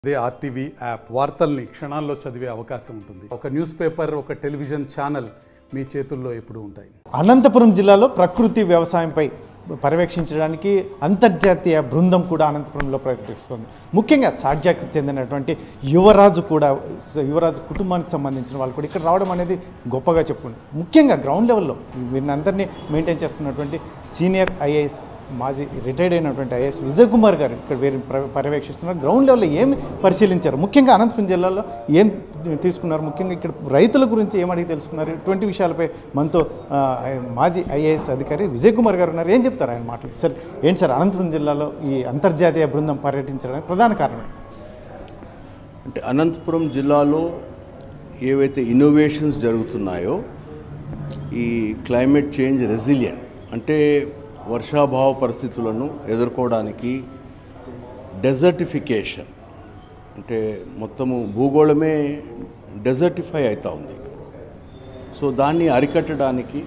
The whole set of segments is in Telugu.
అదే ఆర్టీవీ యాప్ వార్తల్ని క్షణాల్లో చదివే అవకాశం ఉంటుంది ఒక న్యూస్ పేపర్ ఒక టెలివిజన్ ఛానల్ మీ చేతుల్లో ఎప్పుడూ ఉంటాయి అనంతపురం జిల్లాలో ప్రకృతి వ్యవసాయంపై పర్యవేక్షించడానికి అంతర్జాతీయ బృందం కూడా అనంతపురంలో ప్రకటిస్తుంది ముఖ్యంగా సాడ్యాకి చెందినటువంటి యువరాజు కూడా యువరాజు కుటుంబానికి సంబంధించిన వాళ్ళు కూడా ఇక్కడ రావడం అనేది గొప్పగా చెప్పుకుంది ముఖ్యంగా గ్రౌండ్ లెవెల్లో వీరినందరినీ మెయింటైన్ చేస్తున్నటువంటి సీనియర్ ఐఏఎస్ మాజీ రిటైర్డ్ అయినటువంటి ఐఏఎస్ విజయ్ కుమార్ గారు ఇక్కడ వీరిని ప్ర- పర్యవేక్షిస్తున్నారు గ్రౌండ్ లెవెల్లో ఏమి పరిశీలించారు ముఖ్యంగా అనంతపురం జిల్లాలో ఏం తీసుకున్నారు ముఖ్యంగా ఇక్కడ రైతుల గురించి ఏం అడిగి తెలుసుకున్నారు ఇటువంటి విషయాలపై మనతో ఆ, మాజీ ఐఏఎస్ అధికారి విజయ్ కుమార్ గారు ఉన్నారు ఏం చెప్తారు ఆయన మాటలు సార్ ఏంటి సార్ అనంతపురం జిల్లాలో ఈ అంతర్జాతీయ బృందం పర్యటించడానికి ప్రధాన కారణం ఏంటి? అంటే అనంతపురం జిల్లాలో ఏవైతే ఇన్నోవేషన్స్ జరుగుతున్నాయో ఈ క్లైమేట్ చేంజ్ రెసిలియంట్ అంటే వర్షాభావ పరిస్థితులను ఎదుర్కోవడానికి డెజర్టిఫికేషన్ అంటే మొత్తము భూగోళమే డెజర్టిఫై అవుతూ ఉంది సో దాన్ని అరికట్టడానికి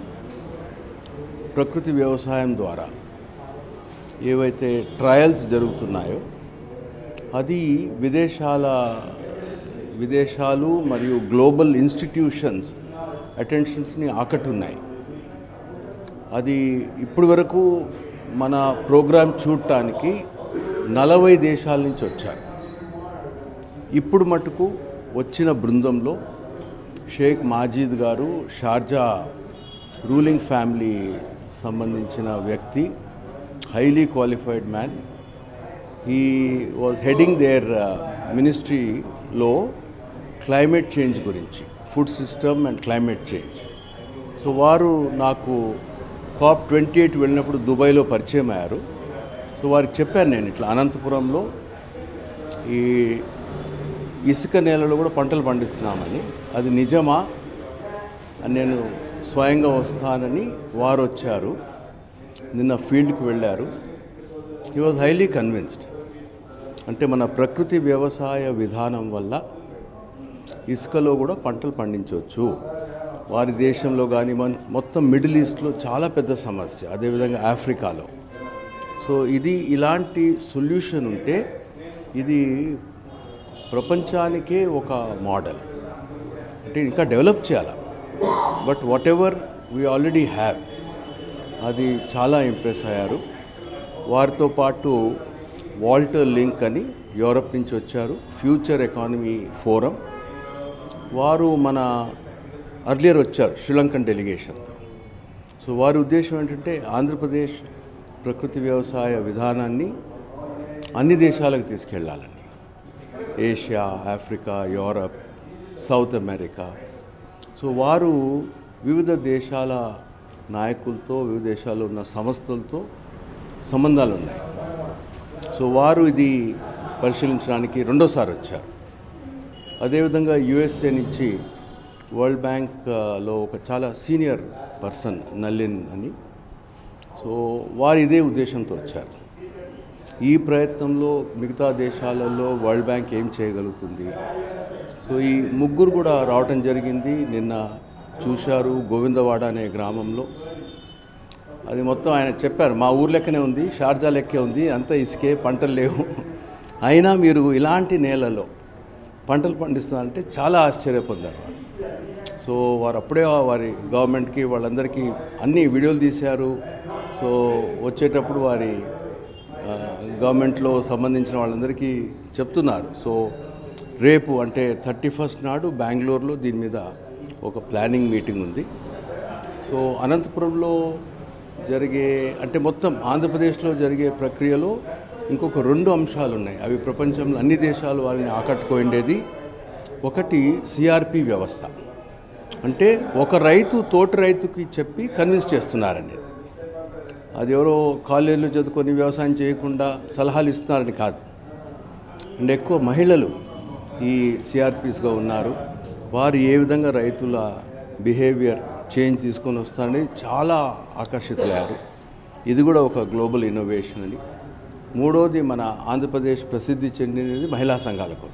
ప్రకృతి వ్యవసాయం ద్వారా ఏవైతే ట్రయల్స్ జరుగుతున్నాయో అది విదేశాల విదేశాలు మరియు గ్లోబల్ ఇన్స్టిట్యూషన్స్ అటెన్షన్స్ని ఆకట్టున్నాయి అది ఇప్పటి వరకు మన ప్రోగ్రాం చూడటానికి నలభై దేశాల నుంచి వచ్చారు ఇప్పుడు మటుకు వచ్చిన బృందంలో షేక్ మాజీద్ గారు షార్జా రూలింగ్ ఫ్యామిలీ సంబంధించిన వ్యక్తి highly qualified man he was heading there మినిస్ట్రీలో క్లైమేట్ చేంజ్ గురించి food system and climate change so వారు నాకు కాప్ ట్వంటీ ఎయిట్ వెళ్ళినప్పుడు దుబాయ్లో పరిచయం అయ్యారు సో వారికి చెప్పాను నేను ఇట్లా అనంతపురంలో ఈ ఇసుక నేలలో కూడా పంటలు పండిస్తున్నామని అది నిజమా అని నేను స్వయంగా వస్తానని వారు వచ్చారు నిన్న ఫీల్డ్కి వెళ్ళారు హీ వాజ్ హైలీ కన్విన్స్డ్ అంటే మన ప్రకృతి వ్యవసాయ విధానం వల్ల ఇసుకలో కూడా పంటలు పండించవచ్చు వారి దేశంలో కానీ మన మొత్తం మిడిల్ ఈస్ట్లో చాలా పెద్ద సమస్య అదేవిధంగా ఆఫ్రికాలో సో ఇది ఇలాంటి సొల్యూషన్ ఉంటే ఇది ప్రపంచానికే ఒక మోడల్ అంటే ఇంకా డెవలప్ చేయాలి but whatever we already have అది చాలా ఇంప్రెస్ అయ్యారు వారితో పాటు వాల్టర్ లింక్ అని యూరప్ నుంచి వచ్చారు ఫ్యూచర్ ఎకానమీ ఫోరం వారు మన అర్లియర్ వచ్చారు శ్రీలంకన్ డెలిగేషన్తో సో వారి ఉద్దేశం ఏంటంటే ఆంధ్రప్రదేశ్ ప్రకృతి వ్యవసాయ విధానాన్ని అన్ని దేశాలకు తీసుకెళ్ళాలని Asia Africa Europe South America so వారు వివిధ దేశాల నాయకులతో వివిధ దేశాల్లో ఉన్న సంస్థలతో సంబంధాలు ఉన్నాయి సో వారు ఇది పరిశీలించడానికి రెండోసారి వచ్చారు అదేవిధంగా యుఎస్ఏ నుంచి వరల్డ్ బ్యాంక్లో ఒక చాలా సీనియర్ పర్సన్ నల్లిన్ అని సో వారు ఇదే ఉద్దేశంతో వచ్చారు ఈ ప్రయత్నంలో మిగతా దేశాలలో వరల్డ్ బ్యాంక్ ఏం చేయగలుగుతుంది సో ఈ ముగ్గురు కూడా రావటం జరిగింది నిన్న చూశారు గోవిందవాడ అనే గ్రామంలో అది మొత్తం ఆయన చెప్పారు మా ఊరు లెక్కనే ఉంది షార్జా లెక్కే ఉంది అంత ఇసుకే పంటలు లేవు అయినా మీరు ఇలాంటి నేలలో పంటలు పండిస్తున్నారంటే చాలా ఆశ్చర్యపడ్డారు వారు సో వారు అప్పుడే వారి గవర్నమెంట్కి వాళ్ళందరికీ అన్ని వీడియోలు తీశారు సో వచ్చేటప్పుడు వారి ఆ, గవర్నమెంట్లో సంబంధించిన వాళ్ళందరికీ చెప్తున్నారు సో రేపు అంటే థర్టీ ఫస్ట్ నాడు బెంగళూరులో దీని మీద ఒక ప్లానింగ్ మీటింగ్ ఉంది సో అనంతపురంలో జరిగే అంటే మొత్తం ఆంధ్రప్రదేశ్లో జరిగే ప్రక్రియలో ఇంకొక రెండు అంశాలు ఉన్నాయి అవి ప్రపంచంలో అన్ని దేశాలు వాళ్ళని ఆకట్టుకోండేది ఒకటి సిఆర్పి వ్యవస్థ అంటే ఒక రైతు తోటి రైతుకి చెప్పి కన్విన్స్ చేస్తున్నారనేది అది ఎవరో కాలేజీలో చదువుకొని వ్యవసాయం చేయకుండా సలహాలు ఇస్తున్నారని కాదు అండ్ ఎక్కువ మహిళలు ఈ సిఆర్పిస్గా ఉన్నారు వారు ఏ విధంగా రైతుల బిహేవియర్ చేంజ్ తీసుకొని వస్తారని చాలా ఆకర్షితులయ్యారు ఇది కూడా ఒక గ్లోబల్ ఇన్నోవేషన్ అని మూడోది మన ఆంధ్రప్రదేశ్ ప్రసిద్ధి చెందినది మహిళా సంఘాలకు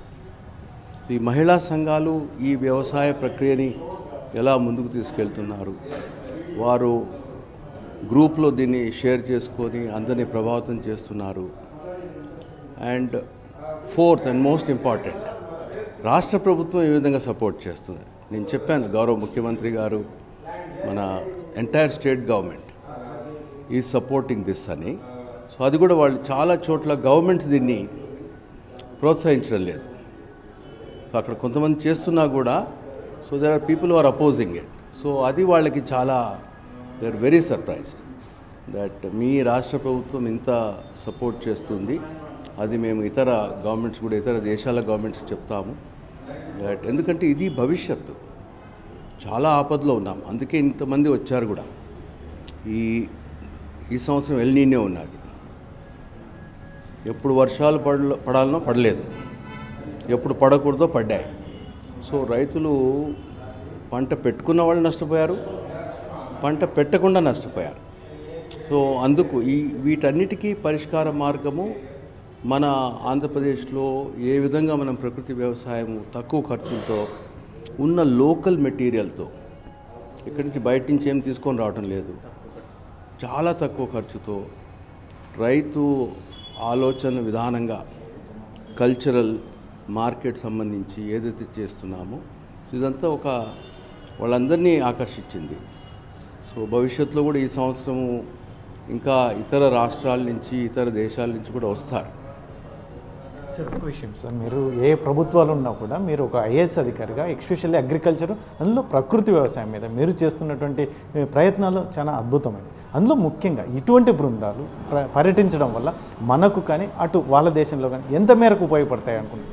ఈ మహిళా సంఘాలు ఈ వ్యవసాయ ప్రక్రియని ఎలా ముందుకు తీసుకెళ్తున్నారు వారు గ్రూప్లో దీన్ని షేర్ చేసుకొని అందరినీ ప్రభావితం చేస్తున్నారు and fourth and most important రాష్ట్ర ప్రభుత్వం ఏ విధంగా సపోర్ట్ చేస్తుంది నేను చెప్పాను గౌరవ ముఖ్యమంత్రి గారు మన ఎంటైర్ స్టేట్ గవర్నమెంట్ ఈ సపోర్టింగ్ దిస్ అని సో అది కూడా వాళ్ళు చాలా చోట్ల గవర్నమెంట్స్ దీన్ని ప్రోత్సహించడం లేదు సో అక్కడ కొంతమంది చేస్తున్నా కూడా so there are people are opposing it so అది వాళ్ళకి చాలా they are very surprised that మీ రాష్ట్ర ప్రభుత్వం ఇంత సపోర్ట్ చేస్తుంది అది మేము ఇతర గవర్నమెంట్స్ కూడా ఇతర దేశాల గవర్నమెంట్స్ చెప్తాము దట్ ఎందుకంటే ఇది భవిష్యత్తు చాలా ఆపదలో ఉన్నాం అందుకే ఇంతమంది వచ్చారు కూడా ఈ ఈ సంవత్సరం ఎల్నీనే ఉన్నది ఎప్పుడు వర్షాలు పడ పడాలనో పడలేదు ఎప్పుడు పడకూడదో పడ్డాయి సో రైతులు పంట పెట్టుకున్న వాళ్ళు నష్టపోయారు పంట పెట్టకుండా నష్టపోయారు సో అందుకు ఈ వీటన్నిటికీ పరిష్కార మార్గము మన ఆంధ్రప్రదేశ్లో ఏ విధంగా మనం ప్రకృతి వ్యవసాయం తక్కువ ఖర్చులతో ఉన్న లోకల్ మెటీరియల్తో ఇక్కడి నుంచి బయట నుంచి ఏం తీసుకొని రావటం లేదు చాలా తక్కువ ఖర్చుతో రైతు ఆలోచన విధానంగా కల్చరల్ మార్కెట్ సంబంధించి ఏదైతే చేస్తున్నామో ఇదంతా ఒక వాళ్ళందరినీ ఆకర్షించింది సో భవిష్యత్తులో కూడా ఈ సంవత్సరము ఇంకా ఇతర రాష్ట్రాల నుంచి ఇతర దేశాల నుంచి కూడా వస్తారు సార్ ఒక విషయం సార్ మీరు ఏ ప్రభుత్వాలు ఉన్నా కూడా మీరు ఒక ఐఏఎస్ అధికారిగా ఎక్స్పెషల్లీ అగ్రికల్చర్ అందులో ప్రకృతి వ్యవసాయం మీద మీరు చేస్తున్నటువంటి ఏ, ప్రయత్నాలు చాలా అద్భుతమైనవి అందులో ముఖ్యంగా ఇటువంటి బృందాలు ప్ర- పర్యటించడం వల్ల మనకు కానీ అటు వాళ్ళ దేశంలో కానీ ఎంత మేరకు ఉపయోగపడతాయి అనుకుంటున్నారు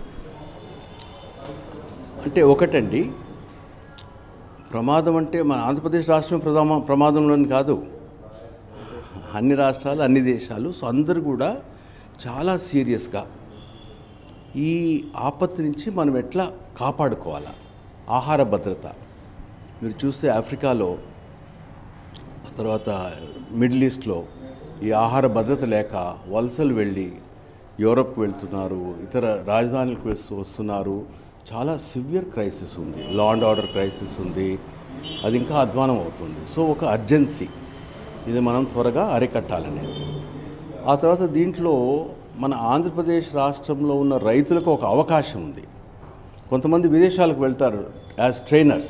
అంటే ఒకటండి ప్రమాదం అంటే మన ఆంధ్రప్రదేశ్ రాష్ట్రం ప్రమామ ప్రమాదంలోని కాదు అన్ని రాష్ట్రాలు అన్ని దేశాలు సో అందరూ కూడా చాలా సీరియస్గా ఈ ఆపత్తి నుంచి మనం ఎట్లా కాపాడుకోవాలా ఆహార భద్రత మీరు చూస్తే ఆఫ్రికాలో తర్వాత మిడిల్ ఈస్ట్లో ఈ ఆహార భద్రత లేక వలసలు వెళ్ళి యూరప్కి వెళ్తున్నారు ఇతర రాజధానులకు వెళ్తూ వస్తున్నారు చాలా సివియర్ క్రైసిస్ ఉంది లా అండ్ ఆర్డర్ క్రైసిస్ ఉంది అది ఇంకా అధ్వానం అవుతుంది సో ఒక అర్జెన్సీ ఇది మనం త్వరగా అరికట్టాలనేది ఆ తర్వాత దీంట్లో మన ఆంధ్రప్రదేశ్ రాష్ట్రంలో ఉన్న రైతులకు ఒక అవకాశం ఉంది కొంతమంది విదేశాలకు వెళ్తారు as trainers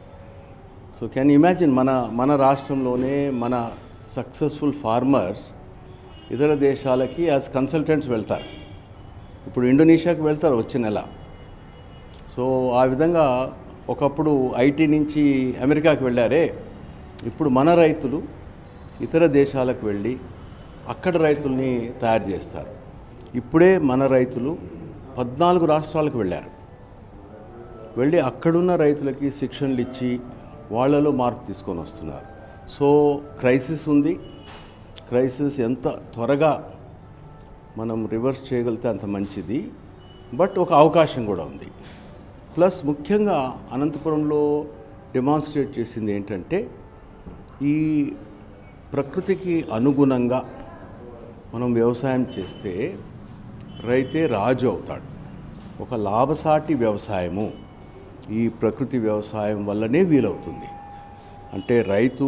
so can imagine మన మన రాష్ట్రంలోనే మన సక్సెస్ఫుల్ ఫార్మర్స్ ఇతర దేశాలకి యాజ్ కన్సల్టెంట్స్ వెళ్తారు ఇప్పుడు ఇండోనేషియాకి వెళ్తారు వచ్చే నెల సో ఆ విధంగా ఒకప్పుడు ఐటీ నుంచి అమెరికాకి వెళ్ళారే ఇప్పుడు మన రైతులు ఇతర దేశాలకు వెళ్ళి అక్కడ రైతుల్ని తయారు చేస్తారు ఇప్పుడే మన రైతులు పద్నాలుగు రాష్ట్రాలకు వెళ్ళారు వెళ్ళి అక్కడున్న రైతులకి శిక్షణలు ఇచ్చి వాళ్ళలో మార్పు తీసుకొని వస్తున్నారు సో క్రైసిస్ ఉంది క్రైసిస్ ఎంత త్వరగా మనం రివర్స్ చేయగలిగితే అంత మంచిది బట్ ఒక అవకాశం కూడా ఉంది ప్లస్ ముఖ్యంగా అనంతపురంలో డెమాన్స్ట్రేట్ చేసింది ఏంటంటే ఈ ప్రకృతికి అనుగుణంగా మనం వ్యవసాయం చేస్తే రైతే రాజు అవుతాడు ఒక లాభసాటి వ్యవసాయము ఈ ప్రకృతి వ్యవసాయం వల్లనే వీలవుతుంది అంటే రైతు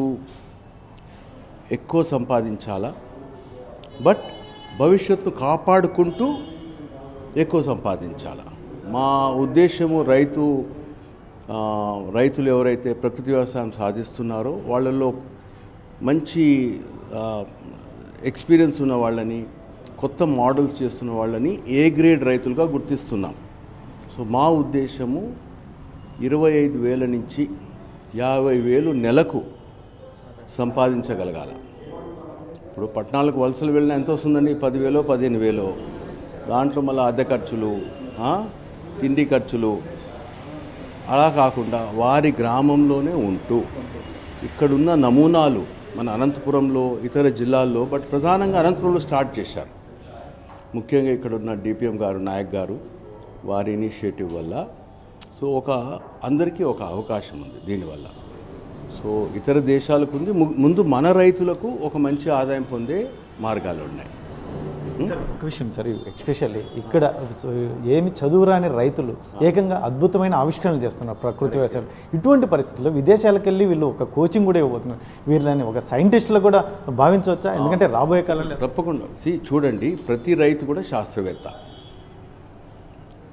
ఎక్కువ సంపాదించాలా బట్ భవిష్యత్తు కాపాడుకుంటూ ఎక్కువ సంపాదించాలా మా ఉద్దేశము రైతు ఆ, రైతులు ఎవరైతే ప్రకృతి వ్యవసాయం సాధిస్తున్నారో వాళ్ళల్లో మంచి ఆ, ఎక్స్పీరియన్స్ ఉన్న వాళ్ళని కొత్త మోడల్స్ చేస్తున్న వాళ్ళని ఏ గ్రేడ్ రైతులుగా గుర్తిస్తున్నాం సో మా ఉద్దేశము ఇరవై ఐదు వేల నుంచి యాభై వేలు నెలకు సంపాదించగలగాల ఇప్పుడు పట్టణాలకు వలసలు వెళ్ళినా ఎంత వస్తుందండి పదివేలో పదిహేను వేలో దాంట్లో మళ్ళీ అద్దె ఖర్చులు ఆ, తిండి ఖర్చులు అలా కాకుండా వారి గ్రామంలోనే ఉంటూ ఇక్కడున్న నమూనాలు మన అనంతపురంలో ఇతర జిల్లాల్లో బట్ ప్రధానంగా అనంతపురంలో స్టార్ట్ చేశారు ముఖ్యంగా ఇక్కడ ఉన్న డిపిఎం గారు నాయక్ గారు వారి ఇనిషియేటివ్ వల్ల సో ఒక అందరికీ ఒక అవకాశం ఉంది దీనివల్ల సో ఇతర ఏషాలకు ఉంది ము- ముందు మన రైతులకు ఒక మంచి ఆదాయం పొందే మార్గాలు ఉన్నాయి సార్, ఒక విషయం సార్ ఎస్పెషల్లీ ఇక్కడ సో ఏమి చదువురాని రైతులు ఏకంగా అద్భుతమైన ఆవిష్కరణలు చేస్తున్నారు ప్రకృతి వ్యవసాయం ఇటువంటి పరిస్థితుల్లో విదేశాలకు వెళ్ళి వీళ్ళు ఒక కోచింగ్ కూడా ఇవ్వబోతున్నారు వీళ్ళని ఒక సైంటిస్టులు కూడా భావించవచ్చా ఎందుకంటే రాబోయే కాలంలో తప్పకుండా సి చూడండి ప్రతి రైతు కూడా శాస్త్రవేత్త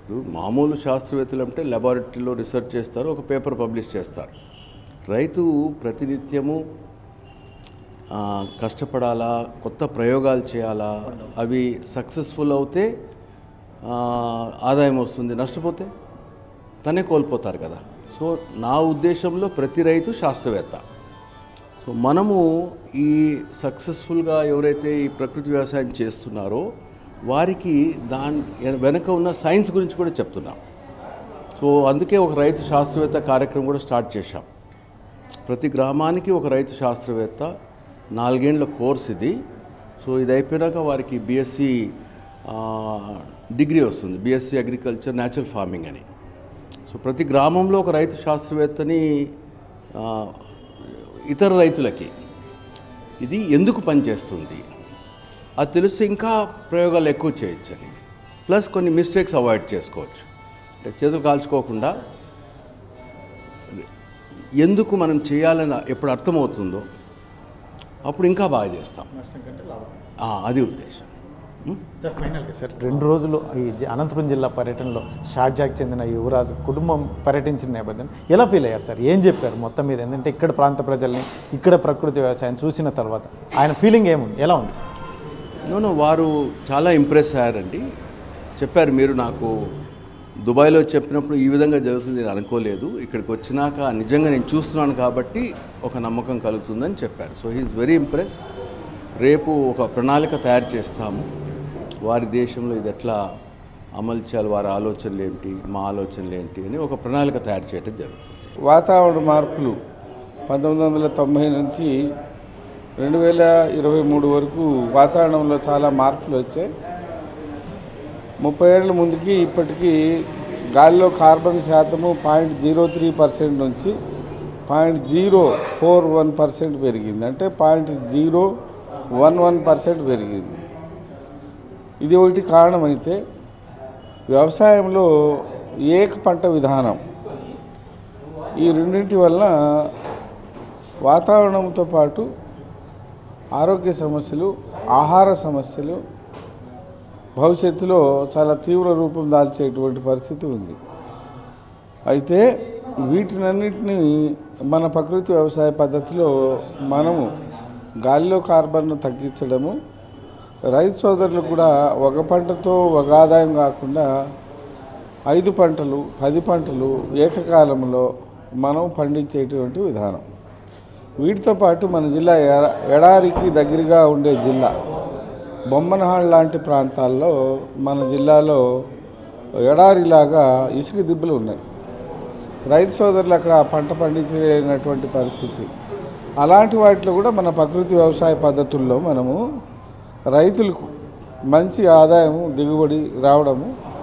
ఇప్పుడు మామూలు శాస్త్రవేత్తలు అంటే లెబారెటరీలో రీసెర్చ్ చేస్తారు ఒక పేపర్ పబ్లిష్ చేస్తారు రైతు ప్రతినిత్యము ఆ, కష్టపడాలా కొత్త ప్రయోగాలు చేయాలా అవి సక్సెస్ఫుల్ అవుతే ఆ, ఆదాయం వస్తుంది నష్టపోతే తనే కోల్పోతారు కదా సో నా ఉద్దేశంలో ప్రతి రైతు శాస్త్రవేత్త సో మనము ఈ సక్సెస్ఫుల్గా ఎవరైతే ఈ ప్రకృతి వ్యవసాయం చేస్తున్నారో వారికి దాని వెనక ఉన్న సైన్స్ గురించి కూడా చెప్తున్నాం సో అందుకే ఒక రైతు శాస్త్రవేత్త కార్యక్రమం కూడా స్టార్ట్ చేశాం ప్రతి గ్రామానికి ఒక రైతు శాస్త్రవేత్త నాలుగేండ్ల కోర్స్ ఇది సో ఇది అయిపోయినాక వారికి బీఎస్సీ డిగ్రీ వస్తుంది బీఎస్సీ అగ్రికల్చర్ న్యాచురల్ ఫార్మింగ్ అని సో ప్రతి గ్రామంలో ఒక రైతు శాస్త్రవేత్తని ఆ, ఇతర రైతులకి ఇది ఎందుకు పనిచేస్తుంది అది తెలిస్తే ఇంకా ప్రయోగాలు ఎక్కువ చేయొచ్చని ప్లస్ కొన్ని మిస్టేక్స్ అవాయిడ్ చేసుకోవచ్చు అంటే చేతులు కాల్చుకోకుండా ఎందుకు మనం చేయాలని ఎప్పుడు అర్థమవుతుందో అప్పుడు ఇంకా బాగా చేస్తాం ఆ, అది ఉద్దేశం ఉం? సార్ ఫైనల్గా సార్ రెండు రోజులు ఈ జ- అనంతపురం జిల్లా పర్యటనలో షార్జాకి చెందిన యువరాజు కుటుంబం పర్యటించిన నేపథ్యం ఎలా ఫీల్ అయ్యారు సార్ ఏం చెప్పారు మొత్తం మీద ఏంటంటే ఇక్కడ ప్రాంత ప్రజల్ని ఇక్కడ ప్రకృతి వ్యవసాయం చూసిన తర్వాత ఆయన ఫీలింగ్ ఏముంది ఎలా ఉంది సార్ నూనె వారు చాలా ఇంప్రెస్ అయ్యారండి చెప్పారు మీరు నాకు దుబాయ్లో చెప్పినప్పుడు ఈ విధంగా జరుగుతుంది నేను అనుకోలేదు ఇక్కడికి వచ్చినాక నిజంగా నేను చూస్తున్నాను కాబట్టి ఒక నమ్మకం కలుగుతుందని చెప్పారు సో హీఈస్ వెరీ ఇంప్రెస్ రేపు ఒక ప్రణాళిక తయారు చేస్తాము వారి దేశంలో ఇది ఎట్లా అమలు చేయాలి వారి ఆలోచనలు ఏంటి మా ఆలోచనలు ఏంటి అని ఒక ప్రణాళిక తయారు చేయడం జరుగుతుంది వాతావరణ మార్పులు పంతొమ్మిది వందల తొంభై నుంచి రెండు వేల ఇరవై మూడు వరకు వాతావరణంలో చాలా మార్పులు వచ్చాయి ముప్పై ఏళ్ళ ముందుకి ఇప్పటికీ గాలిలో కార్బన్ శాతము పాయింట్ జీరో త్రీ పర్సెంట్ నుంచి point zero four one percent పెరిగింది అంటే point zero one one percent పెరిగింది ఇది ఒకటి కారణమైతే వ్యవసాయంలో ఏక పంట విధానం ఈ రెండింటి వలన వాతావరణంతో పాటు ఆరోగ్య సమస్యలు ఆహార సమస్యలు భవిష్యత్తులో చాలా తీవ్ర రూపం దాల్చేటువంటి పరిస్థితి ఉంది అయితే వీటినన్నిటిని మన ప్రకృతి వ్యవసాయ పద్ధతిలో మనము గాలిలో కార్బన్ను తగ్గించడము రైతు సోదరులు కూడా ఒక పంటతో ఒక ఆదాయం కాకుండా ఐదు పంటలు పది పంటలు ఏకకాలంలో మనం పండించేటువంటి విధానం వీటితో పాటు మన జిల్లా ఎడ- ఎడారికి దగ్గరగా ఉండే జిల్లా బొమ్మనహాళ్ లాంటి ప్రాంతాల్లో మన జిల్లాలో ఎడారిలాగా ఇసుక దిబ్బలు ఉన్నాయి రైతు సోదరులు అక్కడ పంట పండించలేనటువంటి పరిస్థితి అలాంటి వాటిలో కూడా మన ప్రకృతి వ్యవసాయ పద్ధతుల్లో మనము రైతులకు మంచి ఆదాయము దిగుబడి రావడము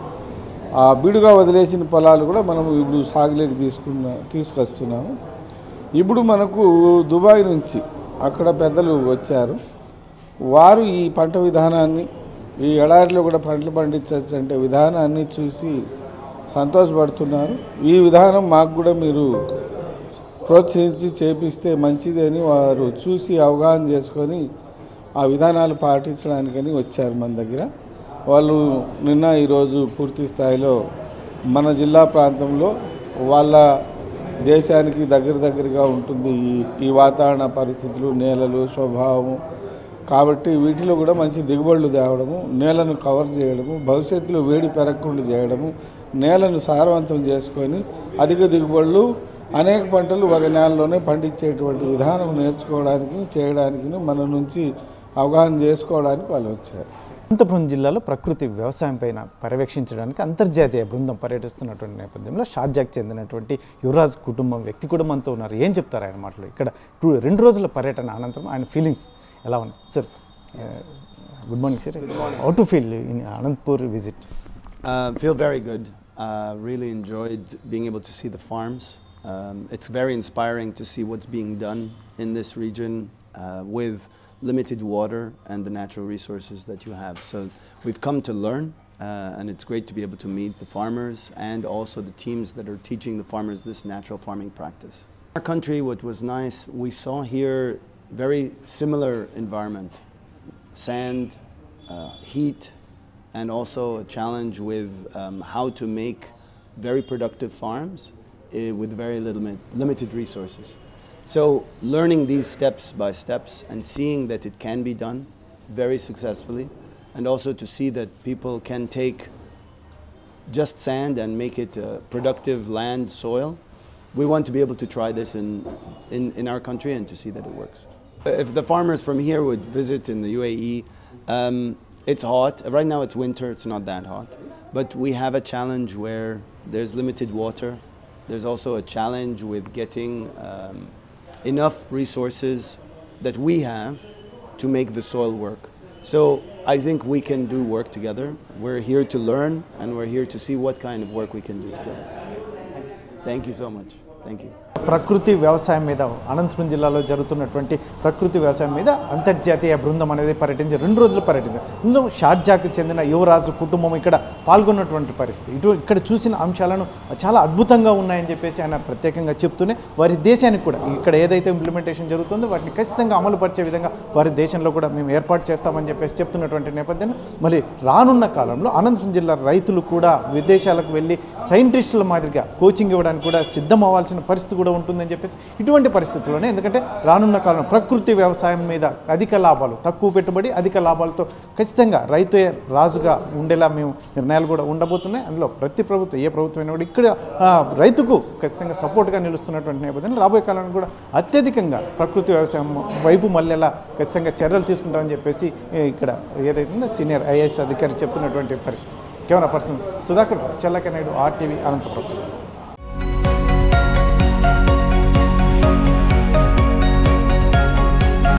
ఆ బీడుగా వదిలేసిన పొలాలు కూడా మనము ఇప్పుడు సాగులోకి తీసుకున్న తీసుకొస్తున్నాము ఇప్పుడు మనకు దుబాయ్ నుంచి అక్కడ పెద్దలు వచ్చారు వారు ఈ పంట విధానాన్ని ఈ ఎడారిలో కూడా పంటలు పండించవచ్చు అంటే విధానాన్ని చూసి సంతోషపడుతున్నారు ఈ విధానం మాకు కూడా మీరు ప్రోత్సహించి చేపిస్తే మంచిది అని వారు చూసి అవగాహన చేసుకొని ఆ విధానాలు పాటించడానికని వచ్చారు మన దగ్గర వాళ్ళు నిన్న ఈరోజు పూర్తి స్థాయిలో మన జిల్లా ప్రాంతంలో వాళ్ళ దేశానికి దగ్గర దగ్గరగా ఉంటుంది ఈ ఈ వాతావరణ పరిస్థితులు నేలలు స్వభావము కాబట్టి వీటిలో కూడా మంచి దిగుబడులు తేవడము నేలను కవర్ చేయడము భవిష్యత్తులో వేడి పెరగకుండా చేయడము నేలను సారవంతం చేసుకొని అధిక దిగుబడులు అనేక పంటలు ఒక నేలలోనే పండించేటువంటి విధానం నేర్చుకోవడానికి చేయడానికి మన నుంచి అవగాహన చేసుకోవడానికి వాళ్ళు వచ్చారు అనంతపురం జిల్లాలో ప్రకృతి వ్యవసాయం పైన పర్యవేక్షించడానికి అంతర్జాతీయ బృందం పర్యటిస్తున్నటువంటి నేపథ్యంలో షార్జాకి చెందినటువంటి యువరాజ్ కుటుంబం వ్యక్తి కుటుంబంతో ఉన్నారు ఏం చెప్తారు ఆయన మాటలు ఇక్కడ టూ రెండు రోజుల పర్యటన అనంతరం ఆయన ఫీలింగ్స్ ఎలా ఉన్నాయి sir good morning sir how to feel in Anantapur visit Uh, feel very good. Uh, really enjoyed being able to see the farms. Um, it's very inspiring to see what's being done in this region uh, with limited water and the natural resources that you have. So we've come to learn, uh, and it's great to be able to meet the farmers and also the teams that are teaching the farmers this natural farming practice. Our country, what was nice, we saw here very similar environment, sand, uh, heat, and also a challenge with um, how to make very productive farms uh, with very little limited resources. So, learning these steps by steps and seeing that it can be done very successfully, and also to see that people can take just sand and make it uh, productive land, soil. We want to be able to try this in, in, in our country and to see that it works. If the farmers from here would visit in the UAE, um, it's hot. Right now it's winter, it's not that hot. But we have a challenge where there's limited water. There's also a challenge with getting um, enough resources that we have to make the soil work. So I think we can do work together. We're here to learn and we're here to see what kind of work we can do together. Thank you so much. Thank you. ప్రకృతి వ్యవసాయం మీద అనంతపురం జిల్లాలో జరుగుతున్నటువంటి ప్రకృతి వ్యవసాయం మీద అంతర్జాతీయ బృందం అనేది పర్యటించి రెండు రోజులు పర్యటించారు ఇందులో షార్జాకు చెందిన యువరాజు కుటుంబం ఇక్కడ పాల్గొన్నటువంటి పరిస్థితి ఇటు ఇక్కడ చూసిన అంశాలను చాలా అద్భుతంగా ఉన్నాయని చెప్పేసి ఆయన ప్రత్యేకంగా చెప్తూనే వారి దేశానికి కూడా ఇక్కడ ఏదైతే ఇంప్లిమెంటేషన్ జరుగుతుందో వాటిని ఖచ్చితంగా అమలు పరిచే విధంగా వారి దేశంలో కూడా మేము ఏర్పాటు చేస్తామని చెప్పేసి చెప్తున్నటువంటి నేపథ్యంలో మరి రానున్న కాలంలో అనంతపురం జిల్లా రైతులు కూడా విదేశాలకు వెళ్ళి సైంటిస్టుల మాదిరిగా కోచింగ్ ఇవ్వడానికి కూడా సిద్ధం అవ్వాల్సిన పరిస్థితి కూడా ఉంటుందని చెప్పేసి ఇటువంటి పరిస్థితుల్లోనే ఎందుకంటే రానున్న కాలం ప్రకృతి వ్యవసాయం మీద అధిక లాభాలు తక్కువ పెట్టుబడి అధిక లాభాలతో ఖచ్చితంగా రైతే రాజుగా ఉండేలా మేము నిర్ణయాలు కూడా ఉండబోతున్నాయి అందులో ప్రతి ప్రభుత్వం ఏ ప్రభుత్వం అయినా కూడా ఇక్కడ ఆ, రైతుకు ఖచ్చితంగా సపోర్ట్గా నిలుస్తున్నటువంటి నేపథ్యంలో రాబోయే కాలంలో కూడా అత్యధికంగా ప్రకృతి వ్యవసాయం వైపు మళ్ళేలా ఖచ్చితంగా చర్యలు తీసుకుంటామని చెప్పేసి ఏ, ఇక్కడ ఏదైతుందో సీనియర్ ఐఏఎస్ అధికారి చెప్తున్నటువంటి పరిస్థితి కెమెరా పర్సన్ సుధాకర్ చెల్లక నాయుడు ఆర్టీవీ అనంతపురం